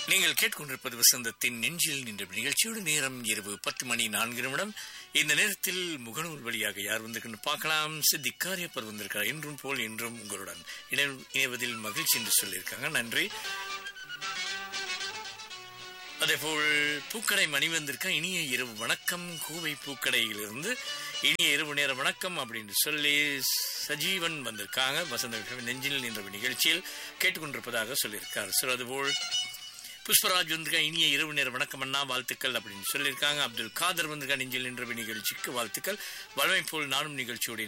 நீங்கள் கேட்டுக்கொண்டிருப்பது வசந்தத்தின் நெஞ்சில் நின்ற நிகழ்ச்சியோடு நேரம் இரவு பத்து மணி நான்கு நிமிடம் இந்த நேரத்தில் முகநூல் வழியாக யார் வந்திருக்குன்னு பார்க்கலாம் சித்தி காரியப்பர் வந்திருக்கார் என்றும் போல் என்றும் உங்களுடன் இணை- இணைவதில் மகிழ்ச்சி என்று சொல்லியிருக்காங்க நன்றி அதேபோல் பூக்கடை மணி வந்திருக்கா இனிய இரவு வணக்கம் கோவை பூக்கடையிலிருந்து இனிய இரவு நேர வணக்கம் அப்படின்னு சொல்லி சஜீவன் வந்திருக்காங்க வசந்த விகடன் நெஞ்சில் நின்ற நிகழ்ச்சியில் கேட்டுக்கொண்டிருப்பதாக சொல்லியிருக்கார் சார் அதுபோல் புஷ்பராஜ் வந்திருக்கா இனிய இரவு நேர வணக்கம் அண்ணா வாழ்த்துக்கள் அப்படின்னு சொல்லியிருக்காங்க அப்துல் காதர் வந்திருக்கா நெஞ்சில் நின்ற நிகழ்ச்சிக்கு வாழ்த்துக்கள் வளமை போல் நானும் நிகழ்ச்சியோடு